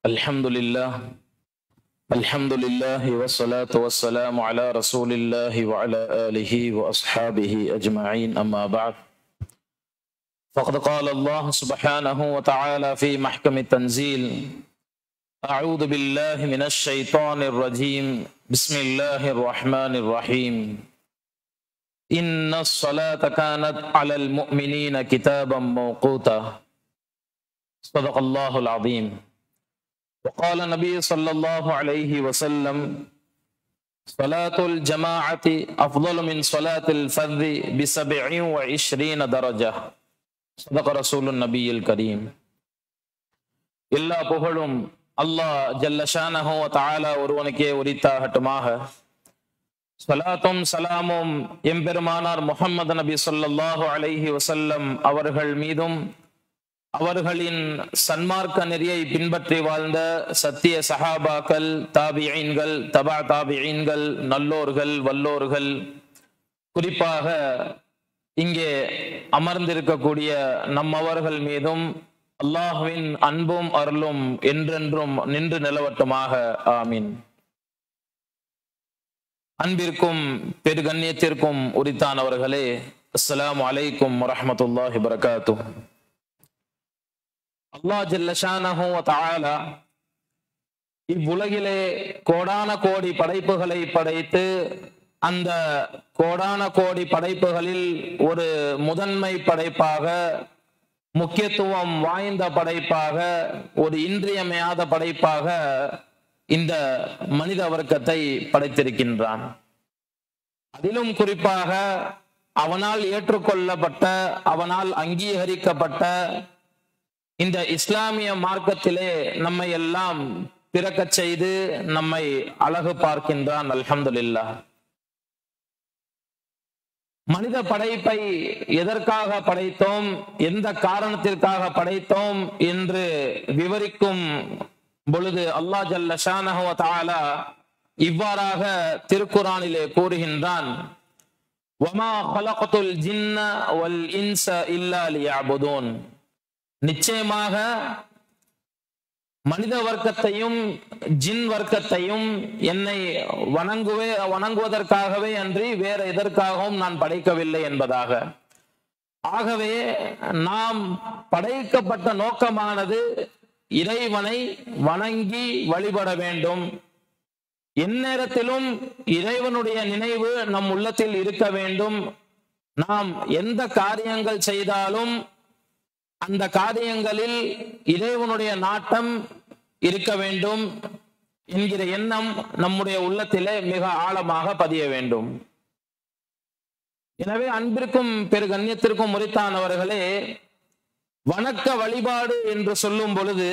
الحمد لله الحمد لله والصلاة والسلام على رسول الله وعلى آله وأصحابه أجمعين أما بعد فقد قال الله سبحانه وتعالى في محكم التنزيل أعوذ بالله من الشيطان الرجيم بسم الله الرحمن الرحيم إن الصلاة كانت على المؤمنين كتابا موقوتا صدق الله العظيم وقال النبي صلى الله عليه وسلم صلاة الجماعة أفضل من صلاة الفذ بسبع وعشرين درجة صدق رسول النبي الكريم எல்லா புகழும் அல்லாஹ் ஜல்லஷானஹோ தாலா ஒருவனுக்கே உரித்தாகட்டுமாக சலாத்தும் சலாமும் எம்பெருமானார் முகமது நபி சொல்லல்லாஹு அலைஹி வசல்லம் அவர்கள் மீதும் அவர்களின் சன்மார்க்க நெறியை பின்பற்றி வாழ்ந்த சத்திய சஹாபாக்கள் தாபியீன்கள் தபா தாபியீன்கள் நல்லோர்கள் வல்லோர்கள் குறிப்பாக இங்கே அமர்ந்திருக்கக்கூடிய நம்மவர்கள் மீதும் அல்லாஹுவின் அன்பும் அருளும் என்றென்றும் நின்று நிலவட்டுமாக ஆமீன் அன்பிற்கும் பெருகண்ணியத்திற்கும் உரித்தானவர்களே அஸ்ஸலாமு அலைக்கும் வரஹமத்துல்லாஹி வரகாத்து அல்லாஹ் ஜல்லஷானஹு தஆலா இவ்வுலகிலே கோடான கோடி படைப்புகளை படைத்து அந்த கோடான கோடி படைப்புகளில் ஒரு முதன்மை படைப்பாக முக்கியத்துவம் வாய்ந்த படைப்பாக ஒரு இன்றியமையாத படைப்பாக இந்த மனித வர்க்கத்தை படைத்திருக்கின்றான் அதிலும் குறிப்பாக அவனால் ஏற்றுக்கொள்ளப்பட்ட அவனால் அங்கீகரிக்கப்பட்ட இந்த இஸ்லாமிய மார்க்கத்திலே நம்மை எல்லாம் பிறக்கச் செய்து நம்மை அழகு பார்க்கின்றான் அல்ஹம்துலில்லா மனித படைப்பை எதற்காக படைத்தோம் எந்த காரணத்திற்காக படைத்தோம் என்று விவரிக்கும் பொழுது அல்லாஹ் ஜல்ல ஷானஹு தாலா இவ்வாறாக திருக்குறானிலே கூறுகின்றான் வமா ஹலகத்துல் ஜின்ன வல் இன்ச இல்லா லியஅபுதூன் நிச்சயமாக மனித வர்க்கத்தையும் ஜின் வர்க்கத்தையும் என்னை வணங்குவே வணங்குவதற்காகவே அன்றி வேற எதற்காகவும் நான் படைக்கவில்லை என்பதாக ஆகவே நாம் படைக்கப்பட்ட நோக்கமானது இறைவனை வணங்கி வழிபட வேண்டும் எந்நேரத்திலும் இறைவனுடைய நினைவு நம் உள்ளத்தில் இருக்க வேண்டும் நாம் எந்த காரியங்கள் செய்தாலும் அந்த காரியங்களில் இறைவனுடைய நாட்டம் இருக்க வேண்டும் என்கிற எண்ணம் நம்முடைய உள்ளத்திலே மிக ஆழமாக பதிய வேண்டும் எனவே அன்பிற்கும் பெரு கண்ணியத்திற்கும் முறைத்தானவர்களே வணக்க வழிபாடு என்று சொல்லும் பொழுது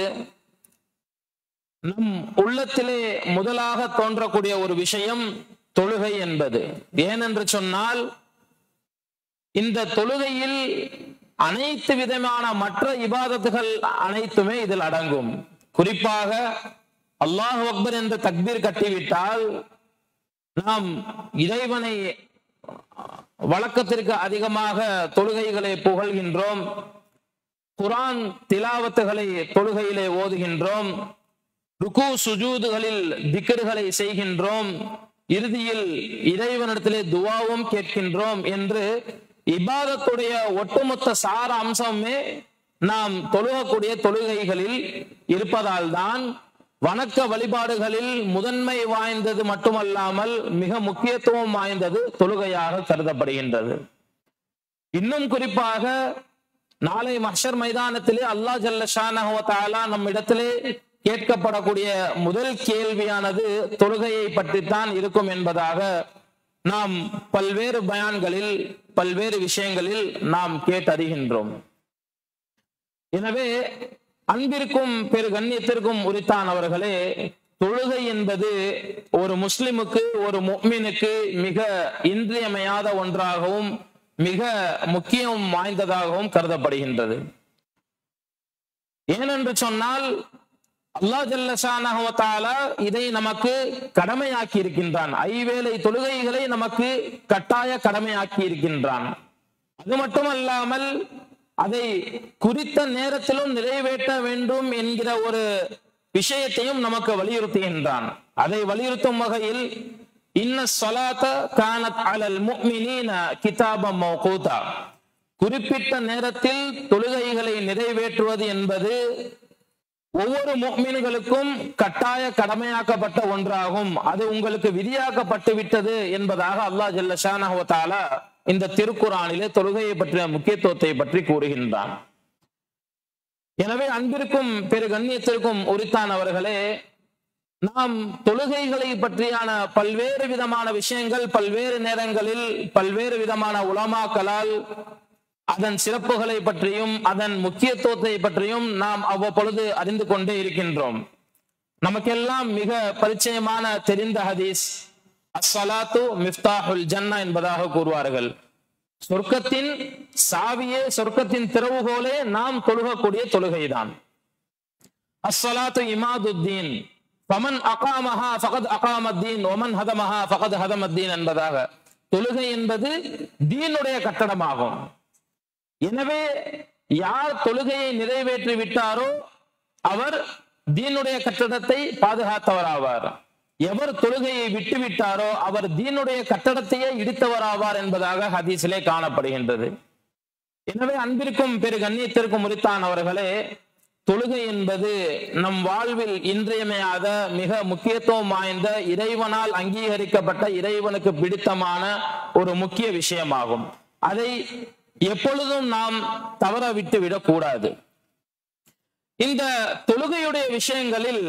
நம் உள்ளத்திலே முதலாக தோன்றக்கூடிய ஒரு விஷயம் தொழுகை என்பது ஏனென்று சொன்னால் இந்த தொழுகையில் அனைத்து விதமான மற்ற இபாதத்துகள் அனைத்துமே இதில் அடங்கும் குறிப்பாக அல்லாஹ் அக்பர் என்ற தக்பீர் கட்டிவிட்டால் நாம் இறைவனை வழக்கத்திற்கு அதிகமாக தொழுகைகளை புகழ்கின்றோம் குரான் திலாவத்துகளை தொழுகையிலே ஓதுகின்றோம் ருக்கு சுஜூதுகளில் திக்கர்களை செய்கின்றோம் இறுதியில் இறைவனிடத்திலே துவாவும் கேட்கின்றோம் என்று இபாதத்துடைய ஒட்டுமொத்த சார அம்சமே நாம் தொழுகக்கூடிய தொழுகைகளில் இருப்பதால் தான் வணக்க வழிபாடுகளில் முதன்மை வாய்ந்தது மட்டுமல்லாமல் மிக முக்கியத்துவம் வாய்ந்தது தொழுகையாக கருதப்படுகின்றது இன்னும் குறிப்பாக நாளை மஷர் மைதானத்திலே அல்லாஹ் ஜல்ல ஷானஹாலா நம் இடத்திலே கேட்கப்படக்கூடிய முதல் கேள்வியானது தொழுகையை பற்றித்தான் இருக்கும் என்பதாக நாம் பல்வேறு பயான்களில் பல்வேறு விஷயங்களில் நாம் கேட்டறிகின்றோம் எனவே அன்பிற்கும் பெரு கண்ணியத்திற்கும் உரித்தானவர்களே தொழுகை என்பது ஒரு முஸ்லிமுக்கு ஒரு முக்மினுக்கு மிக இன்றியமையாத ஒன்றாகவும் மிக முக்கியம் வாய்ந்ததாகவும் கருதப்படுகின்றது ஏனென்று சொன்னால் அல்லா ஜல்லஷானஹாலா இதை நமக்கு கடமையாக்கி இருக்கின்றான் ஐவேளை தொழுகைகளை நமக்கு கட்டாய கடமையாக்கி இருக்கின்றான் அது மட்டுமல்லாமல் அதை குறித்த நேரத்திலும் நிறைவேற்ற வேண்டும் என்கிற ஒரு விஷயத்தையும் நமக்கு வலியுறுத்துகின்றான் அதை வலியுறுத்தும் வகையில் இன்ன சொலாத்த கானத் அலல் முஃமினீன கிதாபம் மௌகூதா குறிப்பிட்ட நேரத்தில் தொழுகைகளை நிறைவேற்றுவது என்பது ஒவ்வொரு முக்மீன்களுக்கும் கட்டாய கடமையாக்கப்பட்ட ஒன்றாகும் அது உங்களுக்கு விதியாக்கப்பட்டு விட்டது என்பதாக அல்லாஹ் ஜல்ல ஷானஹு தஆலா இந்த திருக்குறானிலே தொழுகையை பற்றிய முக்கியத்துவத்தை பற்றி கூறுகின்றான் எனவே அன்பிற்கும் பெரு கண்ணியத்திற்கும் உரித்தானவர்களே நாம் தொழுகைகளை பற்றியான பல்வேறு விதமான விஷயங்கள் பல்வேறு நேரங்களில் பல்வேறு விதமான உலமாக்களால் அதன் சிறப்புகளை பற்றியும் அதன் முக்கியத்துவத்தை பற்றியும் நாம் அவ்வப்பொழுது அறிந்து கொண்டே இருக்கின்றோம் நமக்கெல்லாம் மிக பரிச்சயமான தெரிந்த ஹதீஸ் அஸ்ஸலாத்து மிஃப்தாஹுல் ஜன்னா என்பதாக கூறுவார்கள் சொர்க்கத்தின் சாவியே சொர்க்கத்தின் திறவுகோலே நாம் தொழுகக்கூடிய தொழுகைதான் அஸ்ஸலாத்து இமாதுத்தீன் ஃபமன் அகாமஹா ஃபகத் அகாமத்தீன் ஒமன் ஹதமஹா ஃபகத் ஹதமத்தீன் என்பதாக தொழுகை என்பது தீனுடைய கட்டடமாகும் எனவே யார் தொழுகையை நிறைவேற்றி விட்டாரோ அவர் தீனுடைய கட்டடத்தை பாதுகாத்தவராவார் எவர் தொழுகையை விட்டு விட்டாரோ அவர் தீனுடைய கட்டடத்தையே இடித்தவராவார் என்பதாக ஹதீஸிலே காணப்படுகின்றது எனவே அன்பிற்கும் பெரு கண்ணியத்திற்கும் உரித்தானவர்களே தொழுகை என்பது நம் வாழ்வில் இன்றியமையாத மிக முக்கியத்துவம் வாய்ந்த இறைவனால் அங்கீகரிக்கப்பட்ட இறைவனுக்கு பிடித்தமான ஒரு முக்கிய விஷயமாகும் அதை எப்பொழுதும் நாம் தவற விட்டு விடக்கூடாது இந்த தொழுகையுடைய விஷயங்களில்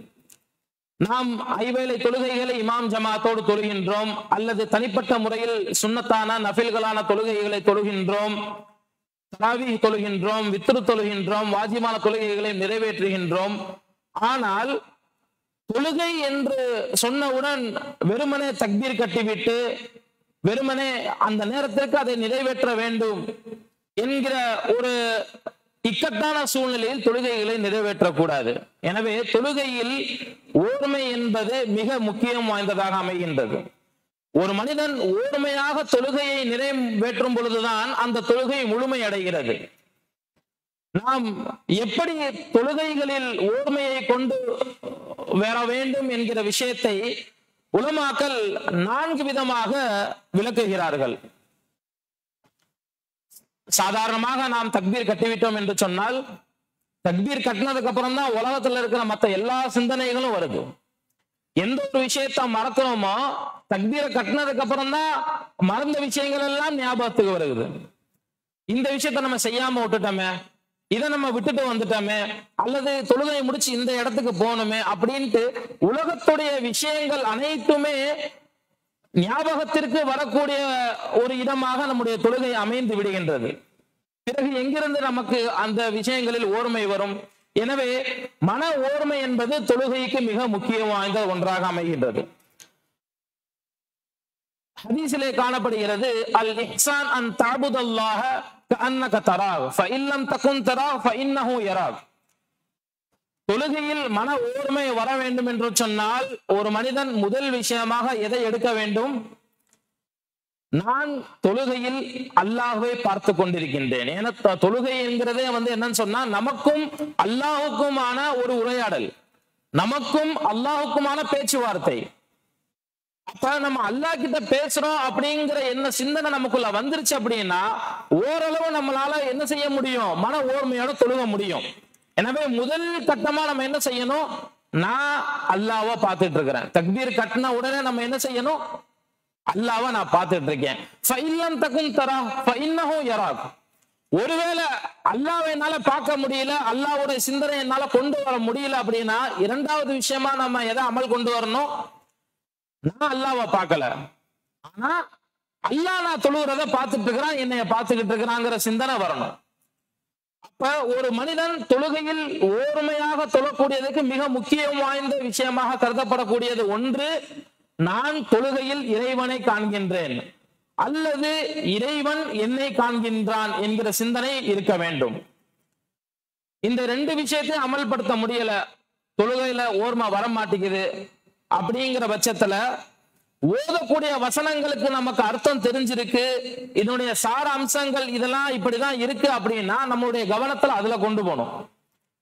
நாம் ஐவேளை தொழுகைகளை இமாம் ஜமாத்தோடு தொழுகின்றோம் அல்லது தனிப்பட்ட முறையில் சுன்னத்தான நஃபில்களான தொழுகைகளை தொழுகின்றோம் தராவி தொழுகின்றோம் வித்ரு தொழுகின்றோம் வாஜிமான தொழுகைகளை நிறைவேற்றுகின்றோம் ஆனால் தொழுகை என்று சொன்னவுடன் வெறுமனே தக்பீர் கட்டிவிட்டு வெறுமனே அந்த நேரத்திற்கு அதை நிறைவேற்ற வேண்டும் என்கிற ஒரு இக்கட்டான சூழ்நிலையில் தொழுகைகளை நிறைவேற்றக்கூடாது எனவே தொழுகையில் ஓர்மை என்பது மிக முக்கியம் வாய்ந்ததாக அமைகின்றது ஒரு மனிதன் ஓர்மையாக தொழுகையை நிறைவேற்றும் பொழுதுதான் அந்த தொழுகை முழுமை அடைகிறது நாம் எப்படி தொழுகைகளில் ஓர்மையை கொண்டு வர வேண்டும் என்கிற விஷயத்தை உலமாக்கல் நான்கு விதமாக விளக்குகிறார்கள் சாதாரணமாக நாம் தக்பீர் கட்டிவிட்டோம் என்று சொன்னால் தக்பீர் கட்டினதுக்கு அப்புறம் தான் உலகத்துல இருக்கிற மற்ற எல்லா சிந்தனைகளும் வருது எந்த ஒரு விஷயத்த மறக்கிறோமோ தக்பீரை கட்டினதுக்கு அப்புறம் தான் மறந்த விஷயங்கள் எல்லாம் ஞாபகத்துக்கு வருது இந்த விஷயத்த நம்ம செய்யாம விட்டுட்டோமே இதை நம்ம விட்டுட்டு வந்துட்டோமே அல்லது தொழுகை முடிச்சு இந்த இடத்துக்கு போகணுமே அப்படின்ட்டு உலகத்துடைய விஷயங்கள் அனைத்துமே ஞாபகத்திற்கு வரக்கூடிய ஒரு இடமாக நம்முடைய தொழுகை அமைந்து விடுகின்றது பிறகு எங்கிருந்து நமக்கு அந்த விஷயங்களில் ஓர்மை வரும் எனவே மன ஓர்மை என்பது தொழுகைக்கு மிக முக்கியம் வாய்ந்த ஒன்றாக அமைகின்றது ஹதீஸிலே காணப்படுகிறது அல் இஹ்சான் அன் தாபுதல்லாஹ கஅன்னக தராஹ் ஃபஇல்லம் தகுன் தராஹ் ஃபஇன்னஹு யராக் தொழுகையில் மன ஓர்மை வர வேண்டும் என்று சொன்னால் ஒரு மனிதன் முதல் விஷயமாக எதை எடுக்க வேண்டும் நான் தொழுகையில் அல்லாஹ்வை பார்த்து கொண்டிருக்கின்றேன் ஏன்னா தொ- தொழுகை என்கிறதே வந்து என்னன்னு சொன்னா நமக்கும் அல்லாஹுக்குமான ஒரு உரையாடல் நமக்கும் அல்லாஹுக்குமான பேச்சுவார்த்தை அப்ப நம்ம அல்லாஹ் கிட்ட பேசுறோம் அப்படிங்கிற என்ன சிந்தனை நமக்குள்ள வந்துருச்சு அப்படின்னா ஓரளவு நம்மளால என்ன செய்ய முடியும் மன ஓர்மையோட தொழுக முடியும் எனவே முதல் கட்டமா நம்ம என்ன செய்யணும் நான் அல்லாஹ்வை பார்த்துட்டு இருக்கிறேன் தக்பீர் கட்டின உடனே நம்ம என்ன செய்யணும் அல்லாஹ்வை நான் பார்த்துட்டு இருக்கேன் ஃபைல்லம் தகும் தரா ஃபைன்னஹு யராக் ஒருவேளை அல்லாஹ்வை என்னால பார்க்க முடியல அல்லாஹ்வுடைய சிந்தனை என்னால கொண்டு வர முடியல அப்படின்னா இரண்டாவது விஷயமா நம்ம எதை அமல் கொண்டு வரணும் நான் அல்லாவை பார்க்கல ஆனா அல்லாஹ் நான் தொழுகிறத பார்த்துட்டு இருக்கிறான் என்னைய பார்த்துக்கிட்டு இருக்கிறாங்கிற சிந்தனை வரணும் அப்ப ஒரு மனிதன் தொழுகையில் ஓர்மையாக தொழக்கூடியதுக்கு மிக முக்கியம் வாய்ந்த விஷயமாக கருதப்படக்கூடியது ஒன்று நான் தொழுகையில் இறைவனை காண்கின்றேன் அல்லது இறைவன் என்னை காண்கின்றான் என்கிற சிந்தனை இருக்க வேண்டும் இந்த ரெண்டு விஷயத்தையும் அமல்படுத்த முடியல தொழுகையில ஓர்மை வர மாட்டேங்குது அப்படிங்கிற பட்சத்துல ஓதக்கூடிய வசனங்களுக்கு நமக்கு அர்த்தம் தெரிஞ்சிருக்கு இதனுடைய சார அம்சங்கள் இதெல்லாம் இப்படிதான் இருக்கு அப்படின்னா நம்மளுடைய கவனத்துல அதுல கொண்டு போகணும்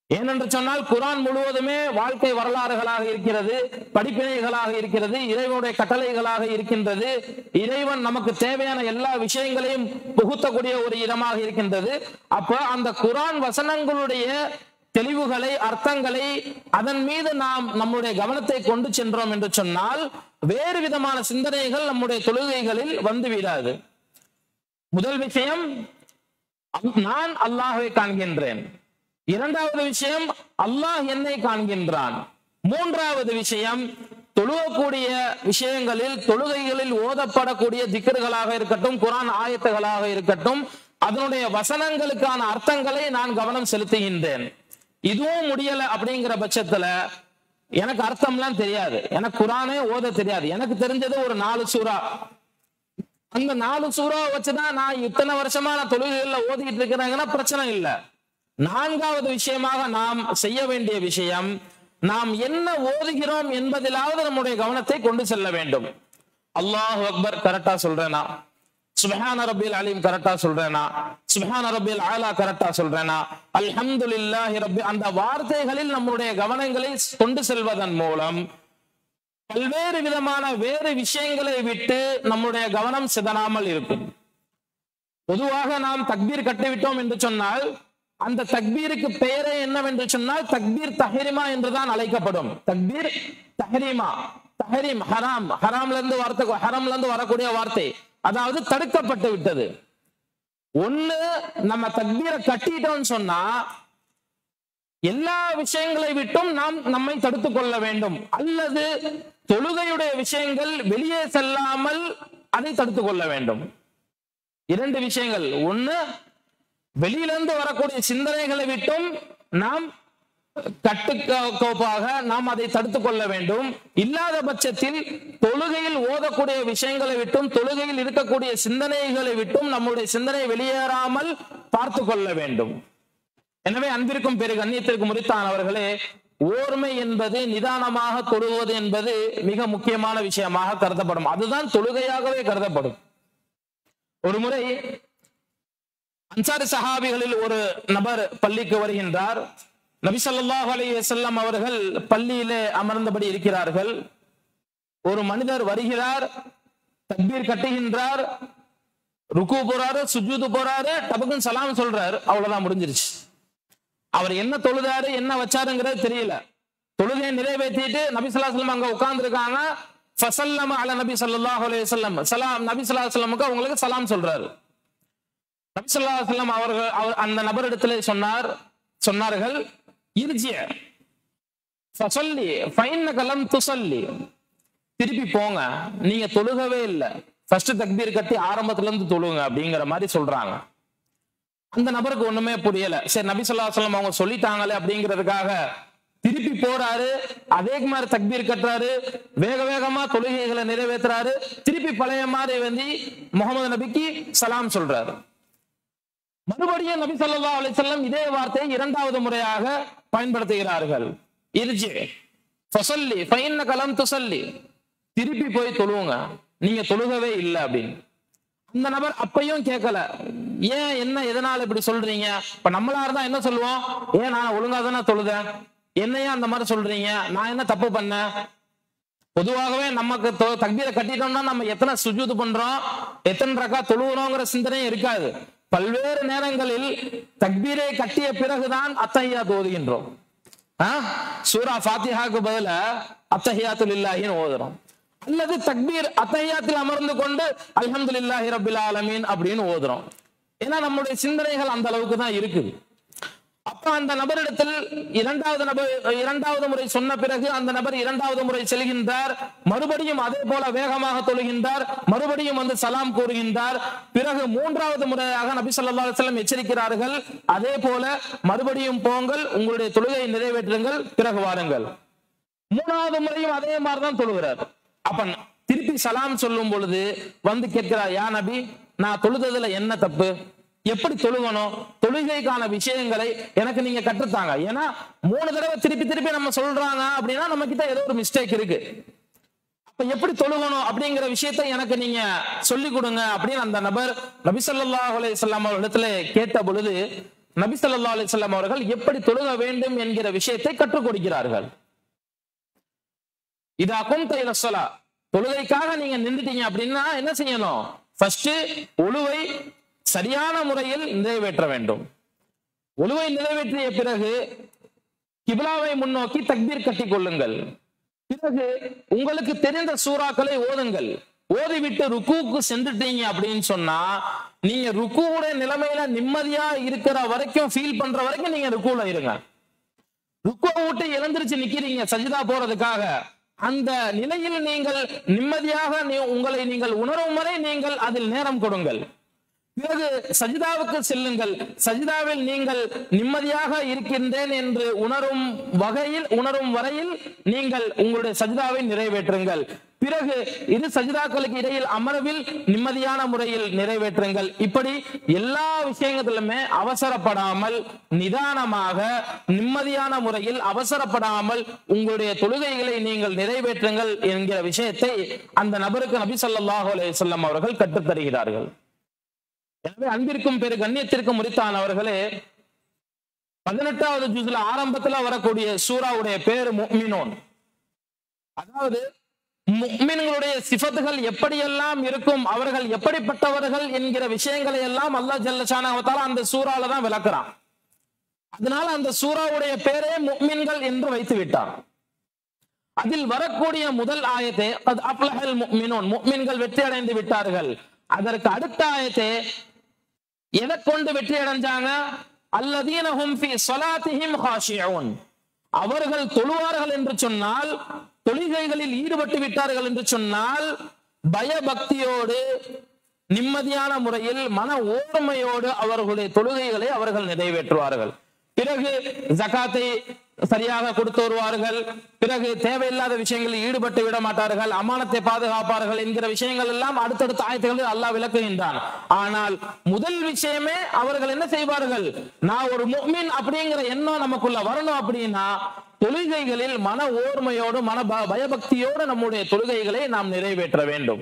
ஏனென்று சொன்னால் குரான் முழுவதுமே வாழ்க்கை வரலாறுகளாக இருக்கிறது படிப்பினைகளாக இருக்கிறது இறைவனுடைய கட்டளைகளாக இருக்கின்றது இறைவன் நமக்கு தேவையான எல்லா விஷயங்களையும் புகுத்தக்கூடிய ஒரு இடமாக இருக்கின்றது அப்ப அந்த குரான் வசனங்களுடைய தெளிவுகளை அர்த்தங்களை அதன் மீது நாம் நம்முடைய கவனத்தை கொண்டு சென்றோம் என்று சொன்னால் வேறு விதமான சிந்தனைகள் நம்முடைய தொழுகைகளில் வந்து விடாது முதல் விஷயம் நான் அல்லாஹை காண்கின்றேன் இரண்டாவது விஷயம் அல்லாஹ் என்னை காண்கின்றான் மூன்றாவது விஷயம் தொழுகக்கூடிய விஷயங்களில் தொழுகைகளில் ஓதப்படக்கூடிய திக்கர்களாக இருக்கட்டும் குரான் ஆயத்துகளாக இருக்கட்டும் அதனுடைய வசனங்களுக்கான அர்த்தங்களை நான் கவனம் செலுத்துகின்றேன் இதுவும் முடியல அப்படிங்கிற பட்சத்துல எனக்கு அர்த்தம்லாம் தெரியாது எனக்கு குரானே ஓத தெரியாது எனக்கு தெரிஞ்சது ஒரு நாலு சூறா அந்த நாலு சூறா வச்சுதான் நான் இத்தனை வருஷமா நான் தொழுகைகள்ல ஓதிக்கிட்டு இருக்கிறேங்கன்னா பிரச்சனை இல்லை நான்காவது விஷயமாக நாம் செய்ய வேண்டிய விஷயம் நாம் என்ன ஓதுகிறோம் என்பதிலாவது நம்முடைய கவனத்தை கொண்டு செல்ல வேண்டும் அல்லாஹ் அக்பர் கரெக்டா சொல்றேனா சுபஹான ரபில் அலீம் கரெக்டா சொல்றேனா சுபஹான ரபில் ஆலா கரெக்டா சொல்றேனா அல்ஹம்துலில்லாஹி ரப்பி அந்த வார்த்தைகளில் நம்முடைய கவனங்களை கொண்டு செல்வதன் மூலம் பல்வேறு விதமான வேறு விஷயங்களை விட்டு நம்முடைய கவனம் சிதறாமல் இருக்கும் பொதுவாக நாம் தக்பீர் கட்டிவிட்டோம் என்று சொன்னால் அந்த தக்பீருக்கு பெயரே என்னவென்று சொன்னால் தக்பீர் தஹரிமா என்றுதான் அழைக்கப்படும் தக்பீர் தஹரிமா தஹரீம் ஹராம் ஹராம்ல இருந்து வார்த்தை ஹராம்ல இருந்து வரக்கூடிய வார்த்தை அதாவது தடுக்கப்பட்டு விட்டது ஒண்ணு நம்ம தக்பீரை கட்டிட்டோம்னு சொன்னா எல்லா விஷயங்களை விட்டும் நாம் நம்மை தடுத்துக் கொள்ள வேண்டும் அல்லது தொழுகையுடைய விஷயங்கள் வெளியே செல்லாமல் அதை தடுத்துக் கொள்ள வேண்டும் இரண்டு விஷயங்கள் ஒண்ணு வெளியிலிருந்து வரக்கூடிய சிந்தனைகளை விட்டும் நாம் கட்டுக்கோப்பாக நாம் அதை தடுத்துக் கொள்ள வேண்டும் இல்லாத பட்சத்தில் தொழுகையில் ஓதக்கூடிய விஷயங்களை விட்டும் தொழுகையில் இருக்கக்கூடிய சிந்தனைகளை விட்டும் நம்முடைய சிந்தனை வெளியேறாமல் பார்த்து கொள்ள வேண்டும் எனவே அன்பிற்கும் பெரு கண்ணியத்திற்கும் முறித்தான் அவர்களே ஓர்மை என்பது நிதானமாக தொழுவது என்பது மிக முக்கியமான விஷயமாக கருதப்படும் அதுதான் தொழுகையாகவே கருதப்படும் ஒரு முறை அன்சாரி சஹாபிகளில் ஒரு நபர் பள்ளிக்கு வருகின்றார் நபி ஸல்லல்லாஹு அலைஹி வஸல்லம் அவர்கள் பள்ளியிலே அமர்ந்தபடி இருக்கிறார்கள் ஒரு மனிதர் வருகிறார் தக்பீர் கட்டுகின்றார் ருக்கு போறாரு சுஜூது போறாரு டபக்குன்னு சலாம் சொல்றாரு அவ்வளவுதான் முடிஞ்சிருச்சு அவர் என்ன தொழுதாரு என்ன வச்சாருங்கிறது தெரியல தொழுகையை நிறைவேற்றிட்டு நபி ஸல்லல்லாஹு அலைஹி வஸல்லம் அங்க உட்கார்ந்து இருக்காங்க ஃபசல்லம அல நபி ஸல்லல்லாஹு அலைஹி வஸல்லம் சலாம் நபி ஸல்லல்லாஹு அலைஹி வஸல்லமுக்கு அவங்களுக்கு சலாம் சொல்றாரு நபி ஸல்லல்லாஹு அலைஹி வஸல்லம் அவர்கள் அவர் அந்த நபரிடத்திலே சொன்னார் சொன்னார்கள் இருஜிய ஃபசல்லி ஃபைன்னக லம் துசல்லி திருப்பி போங்க நீங்க தொழுகவே இல்லை ஃபர்ஸ்ட் தக்பீர் கட்டி ஆரம்பத்துல இருந்து தொழுங்க அப்படிங்கிற மாதிரி சொல்றாங்க அந்த நபருக்கு ஒண்ணுமே புரியல சரி நபி ஸல்லல்லாஹு அலைஹி வஸல்லம் அவங்க சொல்லிட்டாங்களே அப்படிங்கிறதுக்காக திருப்பி போறாரு அதே மாதிரி தக்பீர் கட்டுறாரு வேக வேகமா தொழுகைகளை நிறைவேற்றுறாரு திருப்பி பழைய மாதிரி வந்து முகமது நபிக்கு சலாம் சொல்றாரு மறுபடியும் நபி ஸல்லல்லாஹு அலைஹி வஸல்லம் இதே வார்த்தையை இரண்டாவது முறையாக பயன்படுத்துகிறார்கள் இருஜி ஃபசல்லி ஃபைன்ன கலம் துசல்லி திருப்பி போய் தொழுவுங்க நீங்க தொழுகவே இல்லை அப்படின்னு அந்த நபர் அப்பையும் கேட்கல ஏன் என்ன எதனால இப்படி சொல்றீங்க இப்ப நம்மளா இருந்தா என்ன சொல்லுவோம் ஏன் நான் ஒழுங்கா தானே தொழுதேன் என்னையா அந்த மாதிரி சொல்றீங்க நான் என்ன தப்பு பண்ணேன் பொதுவாகவே நமக்கு தொ- தக்பீரை கட்டிட்டோம்னா நம்ம எத்தனை சுஜூது பண்றோம் எத்தனை ரக்கா தொழுகிறோங்கிற சிந்தனையும் இருக்காது பல்வேறு நேரங்களில் தக்பீரை கட்டிய பிறகுதான் அத்தஹியா ஓதுகின்றோம் ஆ? சூரா ஃபாத்திஹாக்கு பதில அத்தஹியாத்துல் இல்லாஹின்னு ஓதுறோம் அல்லது தக்பீர் அத்தஹியாத்தில் அமர்ந்து கொண்டு அல்ஹம்துலில்லாஹி ரப்பில் ஆலமீன் அப்படின்னு ஓதுறோம் ஏன்னா நம்முடைய சிந்தனைகள் அந்த அளவுக்கு தான் இருக்குது அப்ப அந்த நபரிடத்தில் இரண்டாவது நபர் இரண்டாவது முறை சொன்ன பிறகு அந்த நபர் இரண்டாவது முறை செல்கின்றார் மறுபடியும் அதே போல வேகமாக தொழுகின்றார் மறுபடியும் வந்து சலாம் கூறுகின்றார் பிறகு மூன்றாவது முறையாக நபி ஸல்லல்லாஹு அலைஹி வஸல்லம் எச்சரிக்கிறார்கள் அதே போல மறுபடியும் போங்கள் உங்களுடைய தொழுகையை நிறைவேற்றுங்கள் பிறகு வாருங்கள் மூணாவது முறையும் அதே மாதிரிதான் தொழுகிறார் அப்ப திருப்பி சலாம் சொல்லும் பொழுது வந்து கேட்கிறார் யா நபி நான் தொழுததுல என்ன தப்பு எப்படி தொழுகணும் தொழுகைக்கான விஷயங்களை எனக்கு நீங்க கற்றுத்தாங்க ஏன்னா மூணு தடவை திருப்பி திருப்பி நம்ம சொல்றாங்க அப்படின்னா நம்ம கிட்ட ஏதோ ஒரு மிஸ்டேக் இருக்கு அப்ப எப்படி தொழுகணும் அப்படிங்கிற விஷயத்தை எனக்கு நீங்க சொல்லி கொடுங்க அப்படின்னு அந்த நபர் நபி ஸல்லல்லாஹு அலைஹி வஸல்லம் அவர்களிடத்துல கேட்ட பொழுது நபி ஸல்லல்லாஹு அலைஹி வஸல்லம் அவர்கள் எப்படி தொழுக வேண்டும் என்கிற விஷயத்தை கற்றுக் கொடுக்கிறார்கள் இதா கும்த இல ஸலா தொழுகைக்காக நீங்க நின்றுட்டீங்க அப்படின்னா என்ன செய்யணும் ஃபர்ஸ்ட் ஒழுவை சரியான முறையில் நிறைவேற்ற வேண்டும் ஒழுவை நிறைவேற்றிய பிறகு கிபிலாவை முன்னோக்கி தக்பீர் கட்டிக் கொள்ளுங்கள் பிறகு உங்களுக்கு தெரிந்த சூறாக்களை ஓதுங்கள் ஓதிவிட்டு ருக்குவுக்கு சென்றுட்டீங்க அப்படின்னு சொன்னா நீங்க ருக்குவுடைய நிலைமையில நிம்மதியா இருக்கிற வரைக்கும் ஃபீல் பண்ற வரைக்கும் நீங்க ருக்குல இருங்க ருக்குவை விட்டு எழுந்திருச்சு நிக்கிறீங்க சஜிதா போறதுக்காக அந்த நிலையில் நீங்கள் நிம்மதியாக நீ- உங்களை நீங்கள் உணரும் வரை நீங்கள் அதில் நேரம் கொடுங்கள் பிறகு சஜிதாவுக்கு செல்லுங்கள் சஜிதாவில் நீங்கள் நிம்மதியாக இருக்கின்றேன் என்று உணரும் வகையில் உணரும் வரையில் நீங்கள் உங்களுடைய சஜிதாவை நிறைவேற்றுங்கள் பிறகு இரு சஜிதாக்களுக்கு இடையில் அமர்வில் நிம்மதியான முறையில் நிறைவேற்றுங்கள் இப்படி எல்லா விஷயங்களிலுமே அவசரப்படாமல் நிதானமாக நிம்மதியான முறையில் அவசரப்படாமல் உங்களுடைய தொழுகைகளை நீங்கள் நிறைவேற்றுங்கள் என்கிற விஷயத்தை அந்த நபருக்கு நபி ஸல்லல்லாஹு அலைஹி வஸல்லம் அவர்கள் கற்றுத் தருகிறார்கள் எனவே அன்பிற்கும் பெரு கண்ணியத்திற்கும் முறித்தான் அவர்களே பதினெட்டாவது ஜுஸ்ல ஆரம்பத்துல வரக்கூடிய சூராவுடைய பேரு முக்மினோன் அதாவது முக்மின்களுடைய சிஃபத்துகள் எப்படியெல்லாம் இருக்கும் அவர்கள் எப்படிப்பட்டவர்கள் என்கிற விஷயங்களை எல்லாம் அல்லாஹ் ஜல்லஷானாவத்தால அந்த சூறால தான் விளக்குறான் அதனால அந்த சூறாவுடைய பேரே முக்மின்கள் என்று வைத்து விட்டான் அதில் வரக்கூடிய முதல் ஆயத்தே அது அப்லஹல் முக்மினோன் முக்மின்கள் வெற்றி அடைந்து விட்டார்கள் அதற்கு அடுத்த ஆயத்தே எதை கொண்டு வெற்றி அடைஞ்சாங்க அல்லதீனஹும் ஃபி ஸலாத்திஹிம் காஷியூன் அவர்கள் தொழுவார்கள் என்று சொன்னால் தொழுகைகளில் ஈடுபட்டு விட்டார்கள் என்று சொன்னால் பயபக்தியோடு நிம்மதியான முறையில் மன ஓர்மையோடு அவர்களுடைய தொழுகைகளை அவர்கள் நிறைவேற்றுவார்கள் பிறகு ஜகாத்தை சரியாக கொடுத்து வருவார்கள் பிறகு தேவையில்லாத விஷயங்களில் ஈடுபட்டு விட மாட்டார்கள் அமானத்தை பாதுகாப்பார்கள் என்கிற விஷயங்கள் எல்லாம் அடுத்தடுத்த ஆயத்துகளில் அல்லாஹ் விளக்குகின்றான் ஆனால் முதல் விஷயமே அவர்கள் என்ன செய்வார்கள் நான் ஒரு முஃமின் அப்படிங்கிற எண்ணம் நமக்குள்ள வரணும் அப்படின்னா தொழுகைகளில் மன ஓர்மையோடு மன ப- பயபக்தியோடு நம்முடைய தொழுகைகளை நாம் நிறைவேற்ற வேண்டும்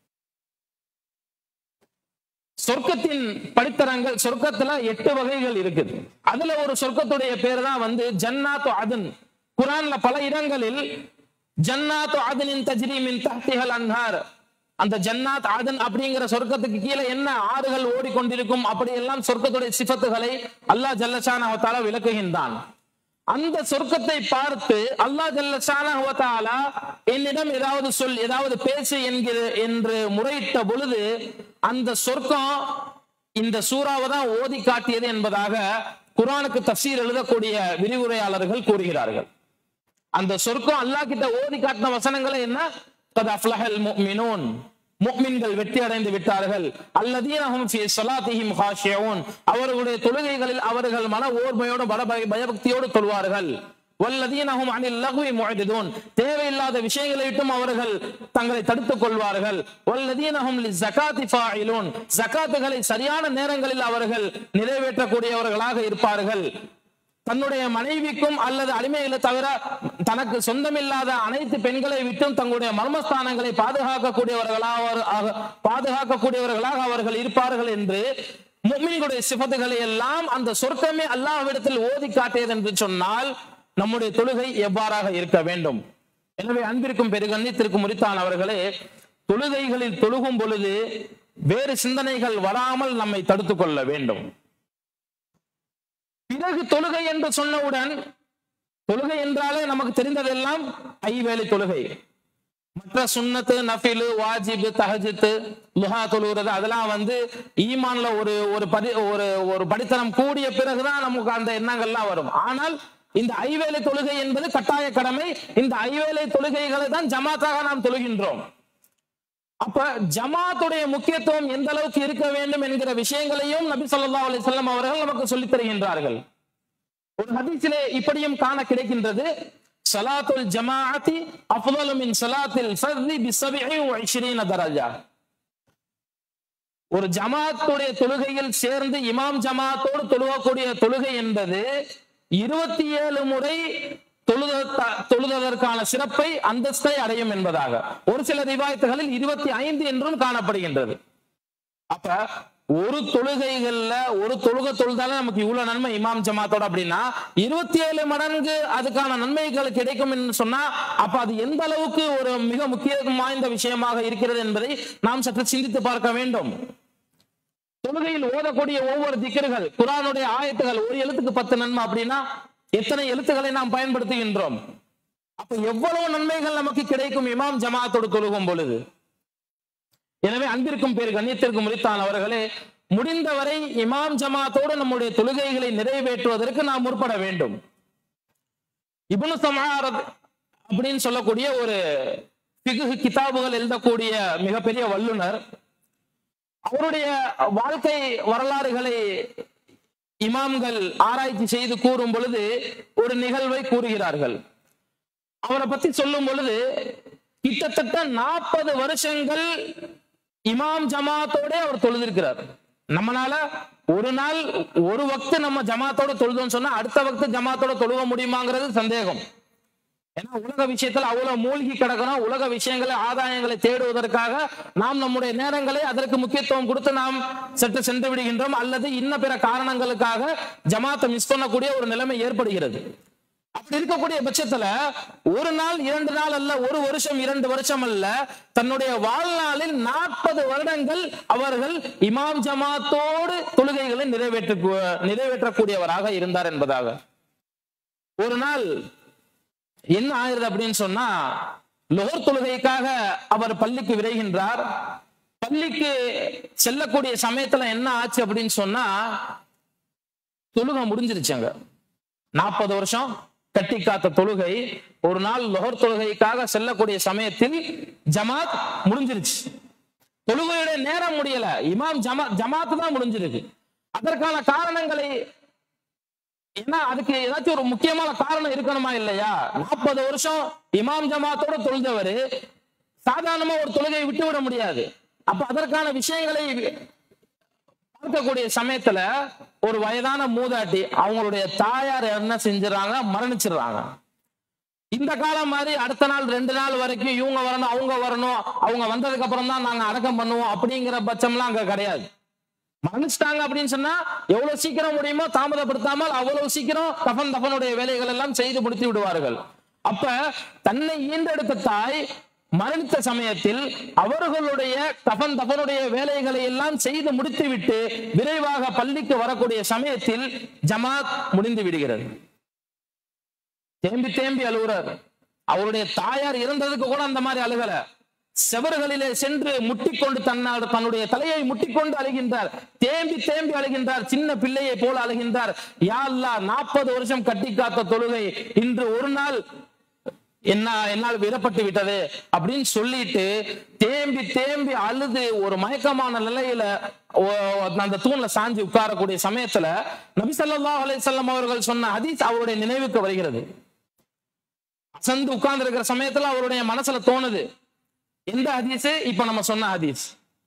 சொர்க்கத்தின் படித்தரங்கள் சொர்க்கத்துல எட்டு வகைகள் இருக்குது அதுல ஒரு சொர்க்கத்துடைய பேர் தான் வந்து ஜன்னாத்து அதன் குரான்ல பல இடங்களில் ஜன்னாத்து அதனின் தஜ்ரீமின் தஹ்திஹல் அன்ஹார் அந்த ஜன்னாத் ஆதன் அப்படிங்கிற சொர்க்கத்துக்கு கீழே என்ன ஆறுகள் ஓடிக்கொண்டிருக்கும் அப்படியெல்லாம் சொர்க்கத்துடைய சிஃபத்துகளை அல்லாஹ் ஜல்லஷான் அவத்தால விளக்குகின்றான் அந்த சொர்க்கத்தை பார்த்து அல்லாஹ் ஜல்லஷானஹு வ தஆலா என்னிடம் ஏதாவது சொல் ஏதாவது பேசு என்கிற என்று முறையிட்ட பொழுது அந்த சொர்க்கம் இந்த சூறாவை தான் ஓதி காட்டியது என்பதாக குர்ஆனுக்கு தஃசீர் எழுதக்கூடிய விரிவுரையாளர்கள் கூறுகிறார்கள் அந்த சொர்க்கம் அல்லாஹ் கிட்ட ஓதி காட்டின வசனங்களை என்ன கத் அஃப்லஹல் முஃமினூன் முஃமின்கள் வெற்றி அடைந்து விட்டார்கள் அல்லதீனஹும் ஃபீ ஸலாத்திஹிம் காஷியூன் அவர்களுடைய தொழுகைகளில் அவர்கள் மன ஓர்மையோடு பல பய- பயபக்தியோடு தொழுவார்கள் வல்லதீனஹும் அனில் லஹ்வி முஅரிதூன் தேவையில்லாத விஷயங்களை விட்டும் அவர்கள் தங்களை தடுத்துக் கொள்வார்கள் வல்லதீனஹும் லிஸகாத்தி ஃபாயிலூன் ஜகாத்துகளை சரியான நேரங்களில் அவர்கள் நிறைவேற்றக்கூடியவர்களாக இருப்பார்கள் தன்னுடைய மனைவிக்கும் அல்லது அடிமைகளை தவிர தனக்கு சொந்தமில்லாத அனைத்து பெண்களை விட்டும் தங்களுடைய மர்மஸ்தானங்களை பாதுகாக்கக்கூடியவர்களாக ஆக- பாதுகாக்கக்கூடியவர்களாக அவர்கள் இருப்பார்கள் என்று முஃமின்களுடைய சிபத்துகளை எல்லாம் அந்த சொர்க்கமே அல்லாஹ்விடத்தில் ஓதி காட்டியது என்று சொன்னால் நம்முடைய தொழுகை எவ்வாறாக இருக்க வேண்டும் எனவே அன்பிற்கும் பெருகண்ணித்திற்கும் முறித்தான் அவர்களே தொழுகைகளில் தொழுகும் பொழுது வேறு சிந்தனைகள் வராமல் நம்மை தடுத்துக் கொள்ள வேண்டும் பிறகு தொழுகை என்று சொன்னவுடன் தொழுகை என்றாலே நமக்கு தெரிந்ததெல்லாம் ஐவேளை தொழுகை மற்ற சுன்னத்து நஃபிலு வாஜிபு தஹஜித்து லுஹா தொழுகிறது அதெல்லாம் வந்து ஈமான்ல ஒரு ஒரு படி ஒரு ஒரு படித்தனம் கூடிய பிறகுதான் நமக்கு அந்த எண்ணங்கள்லாம் வரும் ஆனால் இந்த ஐவேளை தொழுகை என்பது கட்டாய கடமை இந்த ஐவேளை தொழுகைகளை தான் ஜமாத்தாக நாம் தொழுகின்றோம் அப்ப ஜமாத்துடைய முக்கியத்துவம் எந்த அளவுக்கு இருக்க வேண்டும் என்கிற விஷயங்களையும் நபி ஸல்லல்லாஹு அலைஹி வஸல்லம் அவர்கள் நமக்கு சொல்லித் தருகின்றார்கள் ஒரு ஹதீஸிலே இப்படியும் காண கிடைக்கின்றது சலாத்துல் ஜமாஅத்தி அஃதலு மின் சலாத்தில் ஃபர்தி பி 27 தரஜா ஒரு ஜமாத்துடைய தொழுகையில் சேர்ந்து இமாம் ஜமாத்தோடு தொழுகக்கூடிய தொழுகை என்பது இருபத்தி ஏழு முறை தொழுத தொழுததற்கான சிறப்பை அந்தஸ்தை அடையும் என்பதாக ஒரு சில ரிவாயத்துகளில் இருபத்தி ஐந்து என்றும் காணப்படுகின்றது அப்ப ஒரு தொழுகைகள்ல ஒரு தொழுகை தொழுதாலே நமக்கு இவ்வளவு நன்மை இமாம் ஜமாத்தோட அப்படின்னா இருபத்தி ஏழு மடங்கு அதுக்கான நன்மைகள் கிடைக்கும் என்று சொன்னா அப்ப அது எந்த அளவுக்கு ஒரு மிக முக்கியம் வாய்ந்த விஷயமாக இருக்கிறது என்பதை நாம் சற்று சிந்தித்து பார்க்க வேண்டும் தொழுகையில் ஓதக்கூடிய ஒவ்வொரு திக்கர்கள் குரானுடைய ஆயத்துகள் ஒரு எழுத்துக்கு பத்து நன்மை அப்படின்னா எத்தனை எழுத்துக்களை நாம் பயன்படுத்துகின்றோம் அப்ப எவ்வளவு நன்மைகள் நமக்கு கிடைக்கும் இமாம் ஜமாத்தோடு தொழுகும் பொழுது எனவே அன்பிற்கும் பேர் கண்ணியத்திற்கும் முறித்தான் அவர்களே முடிந்தவரை இமாம் ஜமாத்தோடு நம்முடைய தொழுகைகளை நிறைவேற்றுவதற்கு நாம் முற்பட வேண்டும் இப்னு சமாரத் அப்படின்னு சொல்லக்கூடிய ஒரு பிகு கிதாபுகள் எழுதக்கூடிய மிகப்பெரிய வல்லுனர் அவருடைய வாழ்க்கை வரலாறுகளை இமாம்கள் ஆராய்ச்சி செய்து கூறும் பொழுது ஒரு நிகழ்வை கூறுகிறார்கள் அவரை பத்தி சொல்லும் பொழுது கிட்டத்தட்ட நாற்பது வருஷங்கள் இமாம் ஜமாத்தோட அவர் தொழுதிருக்கிறார் நம்மளால ஒரு நாள் ஒரு வக்து நம்ம ஜமாத்தோட தொழுதோம்னு சொன்னா அடுத்த வக்து ஜமாத்தோட தொழுவ முடியுமாங்கிறது சந்தேகம் ஏன்னா உலக விஷயத்துல அவ்வளவு மூழ்கி கிடக்கிறோம் உலக விஷயங்களை ஆதாயங்களை தேடுவதற்காக நாம் நம்முடைய நேரங்களை அதற்கு முக்கியத்துவம் கொடுத்து நாம் சற்று சென்று விடுகின்றோம் அல்லது இன்ன பிற காரணங்களுக்காக ஜமாத்தை மிஸ் பண்ணக்கூடிய ஒரு நிலைமை ஏற்படுகிறது அப்படி இருக்கக்கூடிய பட்சத்துல ஒரு நாள் இரண்டு நாள் அல்ல ஒரு வருஷம் இரண்டு வருஷம் அல்ல தன்னுடைய வாழ்நாளில் நாற்பது வருடங்கள் அவர்கள் இமாம் ஜமாத்தோடு தொழுகைகளை நிறைவேற்ற நிறைவேற்றக்கூடியவராக இருந்தார் என்பதாக ஒரு நாள் என்ன ஆயிருது அப்படின்னு சொன்னா லோர் தொழுகைக்காக அவர் பள்ளிக்கு விரைகின்றார் பள்ளிக்கு செல்லக்கூடிய சமயத்துல என்ன ஆச்சு அப்படின்னு சொன்னா தொழுகை முடிஞ்சிருச்சாங்க நாற்பது வருஷம் கட்டி காத்த தொழுகை ஒரு நாள் லொஹர் தொழுகைக்காக செல்லக்கூடிய சமயத்தில் ஜமாத் முடிஞ்சிருச்சு தொழுகையுடைய நேரம் முடியல இமாம் ஜமா ஜமாத்து தான் முடிஞ்சிருக்கு அதற்கான காரணங்களை ஏன்னா அதுக்கு ஏதாச்சும் ஒரு முக்கியமான காரணம் இருக்கணுமா இல்லையா நாற்பது வருஷம் இமாம் ஜமாத்தோட தொழுதவர் சாதாரணமா ஒரு தொழுகையை விட்டு விட முடியாது அப்ப அதற்கான விஷயங்களை பார்க்கக்கூடிய சமயத்துல ஒரு வயதான மூதாட்டி அவங்களுடைய தாயார் என்ன செஞ்சுறாங்க மரணிச்சிடுறாங்க இந்த காலம் மாதிரி அடுத்த நாள் ரெண்டு நாள் வரைக்கும் இவங்க வரணும் அவங்க வரணும் அவங்க வந்ததுக்கு அப்புறம் தான் நாங்க அடக்கம் பண்ணுவோம் அப்படிங்கிற பட்சம்லாம் அங்க கிடையாது மரணிச்சிட்டாங்க அப்படின்னு சொன்னா எவ்வளவு சீக்கிரம் முடியுமோ தாமதப்படுத்தாமல் அவ்வளவு சீக்கிரம் கஃபன் தஃபனுடைய வேலைகள் எல்லாம் செய்து முடித்து விடுவார்கள் அப்ப தன்னை ஈண்டெடுத்த தாய் மரணித்த சமயத்தில் அவர்களுடைய கஃபன் தஃபனுடைய வேலைகளை எல்லாம் செய்து முடித்துவிட்டு விரைவாக பள்ளிக்கு வரக்கூடிய சமயத்தில் ஜமாத் முடிந்து விடுகிறது தேம்பி தேம்பி அழுகுறார் அவருடைய தாயார் இறந்ததுக்கு கூட அந்த மாதிரி அழுகல செவர்களிலே சென்று முட்டிக்கொண்டு தன்னால் தன்னுடைய தலையை முட்டிக்கொண்டு அழுகின்றார் தேம்பி தேம்பி அழுகின்றார் சின்ன பிள்ளையை போல அழுகின்றார் யா அல்லா நாற்பது வருஷம் கட்டி காத்த தொழுகை இன்று ஒரு நாள் என்ன என்னால் விடப்பட்டு விட்டது அப்படின்னு சொல்லிட்டு தேம்பி தேம்பி அழுது ஒரு மயக்கமான நிலையில ஓ- அந்த தூண்ல சாஞ்சி உட்காரக்கூடிய சமயத்துல நபி ஸல்லல்லாஹு அலைஹி வஸல்லம் அவர்கள் சொன்ன ஹதீஸ் அவருடைய நினைவுக்கு வருகிறது அசந்து உட்கார்ந்து இருக்கிற சமயத்துல அவருடைய மனசுல தோணுது எந்த ஹதீஸ் இப்ப நம்ம சொன்ன ஹதீஸ்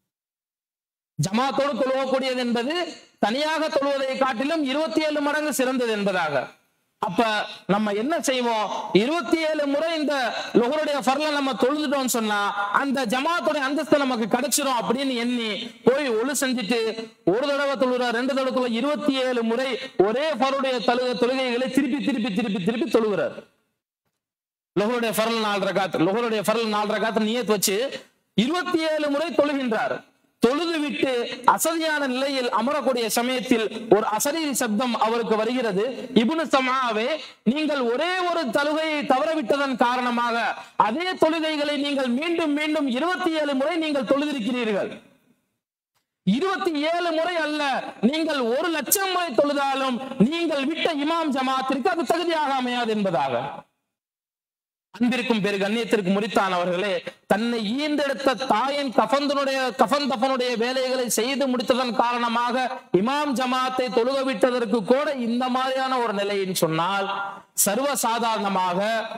ஜமாத்தோடு தொழுவக்கூடியது என்பது தனியாக தொழுவதை காட்டிலும் இருபத்தி ஏழு மடங்கு சிறந்தது என்பதாக அப்ப நம்ம என்ன செய்வோம் இருபத்தி ஏழு முறை இந்த லொஹருடைய ஃபர்ல நம்ம தொழுதுட்டோம்னு சொன்னா அந்த ஜமாத்துடைய அந்தஸ்து நமக்கு கிடைச்சிரும் அப்படின்னு எண்ணி போய் ஒழு செஞ்சுட்டு ஒரு தடவை தொழுற ரெண்டு தடவை தொழுற இருபத்தி ஏழு முறை ஒரே ஃபருடைய தொழுக தொழுகைகளை திருப்பி திருப்பி திருப்பி திருப்பி தொழுகிறார் லொஹருடைய ஃபரல் நாலு ரகாத் லொஹருடைய ஃபரல் நாலு ரகாத் நியத் வச்சு இருபத்தி ஏழு முறை தொழுகின்றார் தொழுது விட்டு அசதியான நிலையில் அமரக்கூடிய சமயத்தில் ஒரு அசரீரி சப்தம் அவருக்கு வருகிறது இப்னு சமாவே நீங்கள் ஒரே ஒரு தொழுகையை தவறவிட்டதன் காரணமாக அதே தொழுகைகளை நீங்கள் மீண்டும் மீண்டும் இருபத்தி ஏழு முறை நீங்கள் தொழுதிருக்கிறீர்கள் இருபத்தி ஏழு முறை அல்ல நீங்கள் ஒரு லட்சம் முறை தொழுதாலும் நீங்கள் விட்ட இமாம் ஜமாத்திற்கு அது தகுதியாக அமையாது என்பதாக அன்பிற்கும் பெரு கண்ணியத்திற்கு முறித்தான் அவர்களே தன்னை ஈந்தெடுத்த தாயின் கஃபந்தனுடைய கஃபன் தஃபனுடைய வேலைகளை செய்து முடித்ததன் காரணமாக இமாம் ஜமாத்தை தொழுக விட்டதற்கு கூட இந்த மாதிரியான ஒரு நிலைன்னு சொன்னால் சர்வ சாதாரணமாக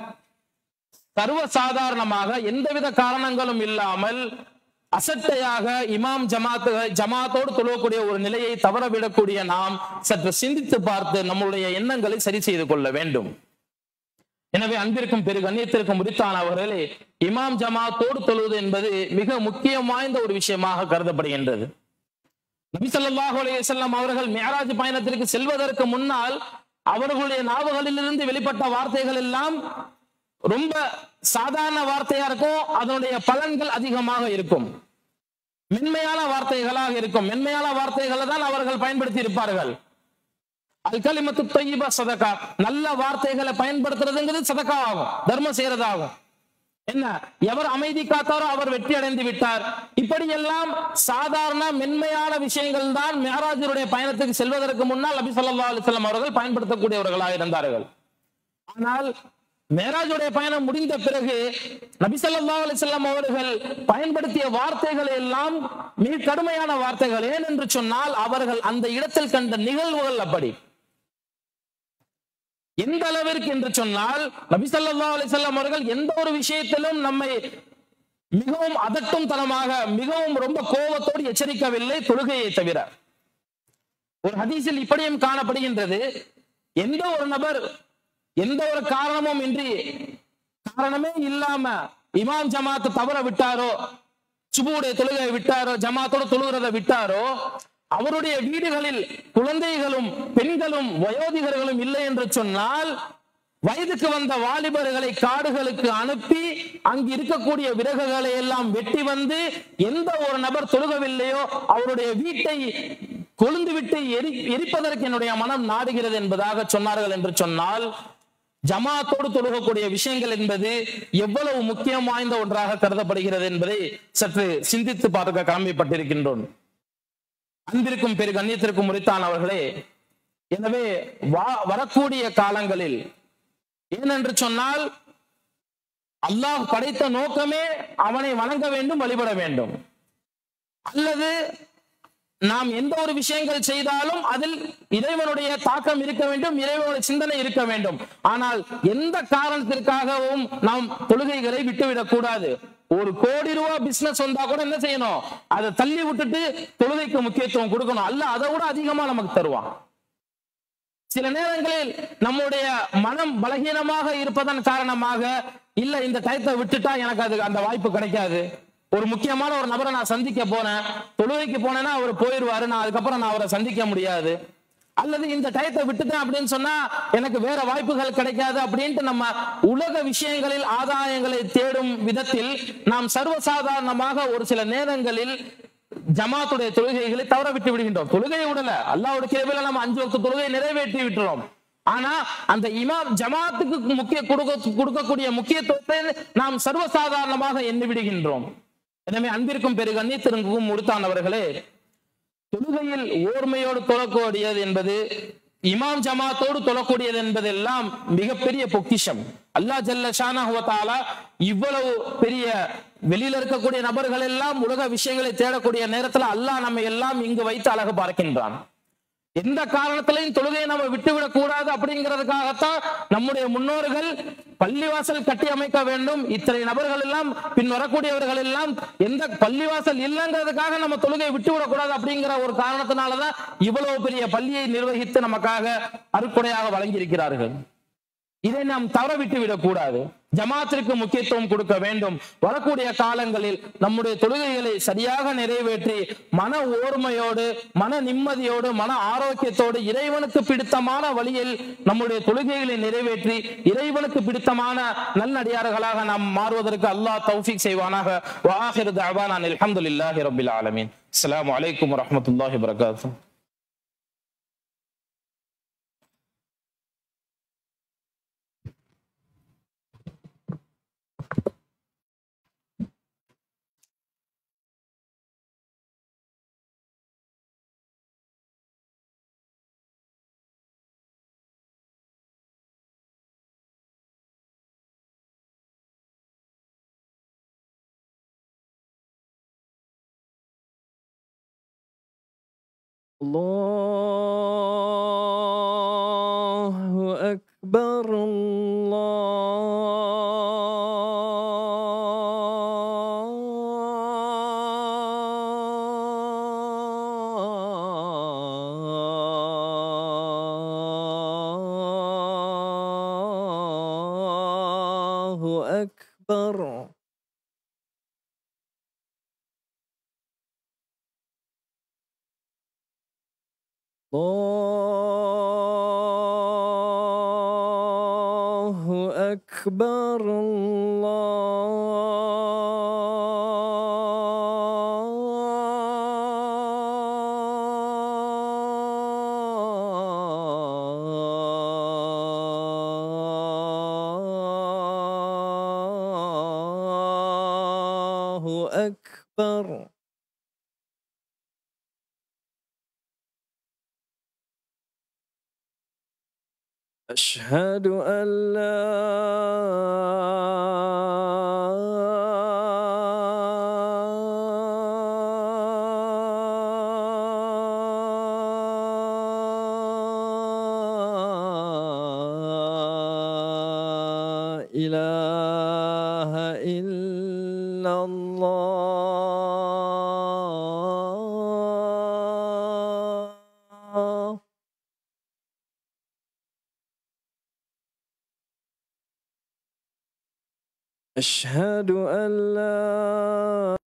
சர்வ சாதாரணமாக எந்தவித காரணங்களும் இல்லாமல் அசட்டையாக இமாம் ஜமாத்து ஜமாத்தோடு தொழுவக்கூடிய ஒரு நிலையை தவறவிடக்கூடிய நாம் சற்று சிந்தித்து பார்த்து நம்முடைய எண்ணங்களை சரி செய்து கொள்ள வேண்டும் எனவே அன்பிற்கும் பெரு கண்ணியத்திற்கும் உரித்தான அவர்களே இமாம் ஜமாத்தோடு தொழுவது என்பது மிக முக்கியம் வாய்ந்த ஒரு விஷயமாக கருதப்படுகின்றது நபி ஸல்லல்லாஹு அலைஹி வஸல்லம் அவர்கள் மியராஜ் பயணத்திற்கு செல்வதற்கு முன்னால் அவர்களுடைய நாவுகளிலிருந்து வெளிப்பட்ட வார்த்தைகள் எல்லாம் ரொம்ப சாதாரண வார்த்தையா இருக்கும் அதனுடைய பலன்கள் அதிகமாக இருக்கும் மென்மையான வார்த்தைகளாக இருக்கும் மென்மையான வார்த்தைகளை தான் அவர்கள் பயன்படுத்தி இருப்பார்கள் அல் கலிமத்து தொய்யிபா சதக்கா நல்ல வார்த்தைகளை பயன்படுத்துறதுங்கிறது சதக்கா ஆகும் தர்மம் செய்யறதாகும் என்ன எவர் அமைதி காத்தாரோ அவர் வெற்றி அடைந்து விட்டார் இப்படி எல்லாம் சாதாரண மென்மையான விஷயங்கள் தான் மேராஜருடைய பயணத்துக்கு செல்வதற்கு முன்னால் நபி ஸல்லல்லாஹு அலைஹி வஸல்லம் அவர்கள் பயன்படுத்தக்கூடியவர்களாக இருந்தார்கள் ஆனால் மேராஜுடைய பயணம் முடிந்த பிறகு நபி ஸல்லல்லாஹு அலைஹி வஸல்லம் அவர்கள் பயன்படுத்திய வார்த்தைகள் எல்லாம் மிக கடுமையான வார்த்தைகள் ஏன் என்று சொன்னால் அவர்கள் அந்த இடத்தில் கண்ட நிகழ்வுகள் அப்படி எந்த அளவிற்கு என்று சொன்னால் நபி ஸல்லல்லாஹு அலைஹி வஸல்லம் அவர்கள் எந்த ஒரு விஷயத்திலும் நம்மை மிகவும் அதட்டும் தனமாக மிகவும் ரொம்ப கோபத்தோடு எச்சரிக்கவில்லை தொழுகையை தவிர ஒரு ஹதீஸில் இப்படியும் காணப்படுகின்றது எந்த ஒரு நபர் எந்த ஒரு காரணமும் இன்றி காரணமே இல்லாம இமாம் ஜமாத் தவற விட்டாரோ சுபுடைய தொழுகை விட்டாரோ ஜமாத்தோட தொழுகிறத விட்டாரோ அவருடைய வீடுகளில் குழந்தைகளும் பெண்களும் வயோதிகர்களும் இல்லை என்று சொன்னால் வயதுக்கு வந்த வாலிபர்களை காடுகளுக்கு அனுப்பி அங்கு இருக்கக்கூடிய விறகுகளை எல்லாம் வெட்டி வந்து எந்த ஒரு நபர் தொழுகவில்லையோ அவருடைய வீட்டை கொழுந்து விட்டு எரி எரிப்பதற்கு என்னுடைய மனம் நாடுகிறது என்பதாக சொன்னார்கள் என்று சொன்னால் ஜமாத்தோடு தொழுகக்கூடிய விஷயங்கள் என்பது எவ்வளவு முக்கியம் வாய்ந்த ஒன்றாக கருதப்படுகிறது என்பதை சற்று சிந்தித்து பார்க்க கடமைப்பட்டிருக்கின்றோம் அன்பிற்கும் பெரு கண்ணியத்திற்கும் முறித்தான் அவர்களே எனவே வா- வரக்கூடிய காலங்களில் ஏனென்று சொன்னால் அல்லாஹ் படைத்த நோக்கமே அவனை வணங்க வேண்டும் வழிபட வேண்டும் அல்லது நாம் எந்த ஒரு விஷயங்கள் செய்தாலும் அதில் இறைவனுடைய தாக்கம் இருக்க வேண்டும் இறைவனுடைய சிந்தனை இருக்க வேண்டும் ஆனால் எந்த காரணத்திற்காகவும் நாம் தொழுகைகளை விட்டுவிடக் கூடாது ஒரு கோடி ரூபாய் பிசினஸ் வந்தா கூட என்ன செய்யணும் அதை தள்ளி விட்டுட்டு தொழுகைக்கு முக்கியத்துவம் கொடுக்கணும் அல்ல அதை விட அதிகமா நமக்கு தருவான் சில நேரங்களில் நம்முடைய மனம் பலகீனமாக இருப்பதன் காரணமாக இல்ல இந்த டயத்தை விட்டுட்டா எனக்கு அது அந்த வாய்ப்பு கிடைக்காது ஒரு முக்கியமான ஒரு நபரை நான் சந்திக்க போனேன் தொழுகைக்கு போனேன்னா அவர் போயிடுவாரு நான் அதுக்கப்புறம் நான் அவரை சந்திக்க முடியாது அல்லது இந்த டயத்தை விட்டுட்டேன் அப்படின்னு சொன்னா எனக்கு வேற வாய்ப்புகள் கிடைக்காது அப்படின்ட்டு நம்ம உலக விஷயங்களில் ஆதாயங்களை தேடும் விதத்தில் நாம் சர்வசாதாரணமாக ஒரு சில நேரங்களில் ஜமாத்துடைய தொழுகைகளை தவற விட்டு விடுகின்றோம் தொழுகையை விடல அல்லாஹ்வுடைய கிருபையில நம்ம அஞ்சு வக்த தொழுகையை நிறைவேற்றி விட்டுறோம் ஆனா அந்த இமாம் ஜமாத்துக்கு முக்கிய கொடுக்க கொடுக்கக்கூடிய முக்கியத்துவத்தை நாம் சர்வசாதாரணமாக எண்ணி விடுகின்றோம் எனவே அன்பிற்கும் பெரு கண்ணியத்திற்கும் உடுத்தானவர்களே தொழுகையில் ஓர்மையோடு தொழக்கூடியது என்பது இமாம் ஜமாத்தோடு தொழக்கூடியது என்பதெல்லாம் மிகப்பெரிய பொக்கிஷம் அல்லாஹ் ஜல்ல ஷானஹு வ தஆலா இவ்வளவு பெரிய வெளியில இருக்கக்கூடிய நபர்கள் எல்லாம் உலக விஷயங்களை தேடக்கூடிய நேரத்துல அல்லாஹ் நம்ம எல்லாம் இங்கு வைத்து அழகு பார்க்கின்றான் எந்த காரணத்திலையும் தொழுகையை நம்ம விட்டுவிடக் கூடாது அப்படிங்கிறதுக்காகத்தான் நம்முடைய முன்னோர்கள் பள்ளிவாசல் கட்டி அமைக்க வேண்டும் இத்தனை நபர்கள் எல்லாம் பின் வரக்கூடியவர்கள் எல்லாம் எந்த பள்ளிவாசல் இல்லைங்கிறதுக்காக நம்ம தொழுகையை விட்டுவிடக் கூடாது அப்படிங்கிற ஒரு காரணத்தினாலதான் இவ்வளவு பெரிய பள்ளியை நிர்வகித்து நமக்காக அருக்குடையாக வழங்கியிருக்கிறார்கள் இதை நாம் தவற விட்டு விடக்கூடாது ஜமாத்திற்கு முக்கியத்துவம் கொடுக்க வேண்டும் வரக்கூடிய காலங்களில் நம்முடைய தொழுகைகளை சரியாக நிறைவேற்றி மன ஓர்மையோடு மன நிம்மதியோடு மன ஆரோக்கியத்தோடு இறைவனுக்கு பிடித்தமான வழியில் நம்முடைய தொழுகைகளை நிறைவேற்றி இறைவனுக்கு பிடித்தமான நல்லடியார்களாக நாம் மாறுவதற்கு அல்லாஹ் தௌஃபீக் செய்வானாக வாஹிரு தஅவானா அல்ஹம்துலில்லாஹி ரப்பில் ஆலமீன் அஸ்ஸலாமு அலைக்கும் வரஹ்மத்துல்லாஹி வபரகாத்துஹு الله أكبر الله أكبر الله أكبر الله أكبر أشهد أن لا إله إلا الله أشهد أن لا